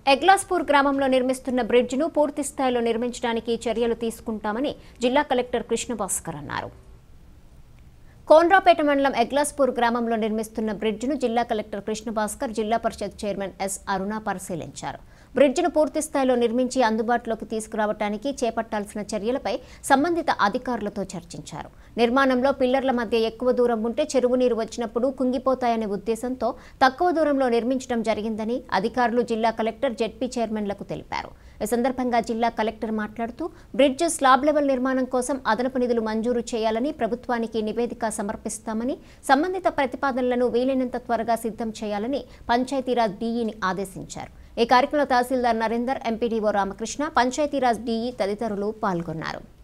ఎగ్లాస్పూర్ గ్రామంలో నిర్మిస్తున్న బ్రిడ్జిను పూర్తి స్థాయిలో నిర్మించడానికి చర్యలు తీసుకుంటామని జిల్లా కలెక్టర్ కృష్ణభాస్కర్ అన్నారు కోన్రాపేట మండలం ఎగ్లాస్పూర్ గ్రామంలో నిర్మిస్తున్న బ్రిడ్జిను జిల్లా కలెక్టర్ కృష్ణభాస్కర్ జిల్లా పరిషత్ చైర్మన్ ఎస్ అరుణ పరిశీలించారు బ్రిడ్జిను పూర్తి స్థాయిలో నిర్మించి అందుబాటులోకి తీసుకురావడానికి చేపట్టాల్సిన చర్యలపై సంబంధిత అధికారులతో చర్చించారు నిర్మాణంలో పిల్లర్ల మధ్య ఎక్కువ దూరం ఉంటే చెరువు నీరు వచ్చినప్పుడు కుంగిపోతాయనే ఉద్దేశంతో తక్కువ దూరంలో నిర్మించడం జరిగిందని అధికారులు జిల్లా కలెక్టర్ జెడ్పీ చైర్మన్లకు తెలిపారు ఈ సందర్భంగా జిల్లా కలెక్టర్ మాట్లాడుతూ బ్రిడ్జ్ స్లాబ్ లెవెల్ నిర్మాణం కోసం అదనపు నిధులు మంజూరు చేయాలని ప్రభుత్వానికి నివేదిక సమర్పిస్తామని సంబంధిత ప్రతిపాదనలను వీలైనంత త్వరగా సిద్ధం చేయాలని పంచాయతీరాజ్ డీఈని ఆదేశించారు ఈ కార్యక్రమంలో తహసీల్దార్ నరేందర్ ఎంపీడీఓ రామకృష్ణ పంచాయతీరాజ్ డీఈ తదితరులు పాల్గొన్నారు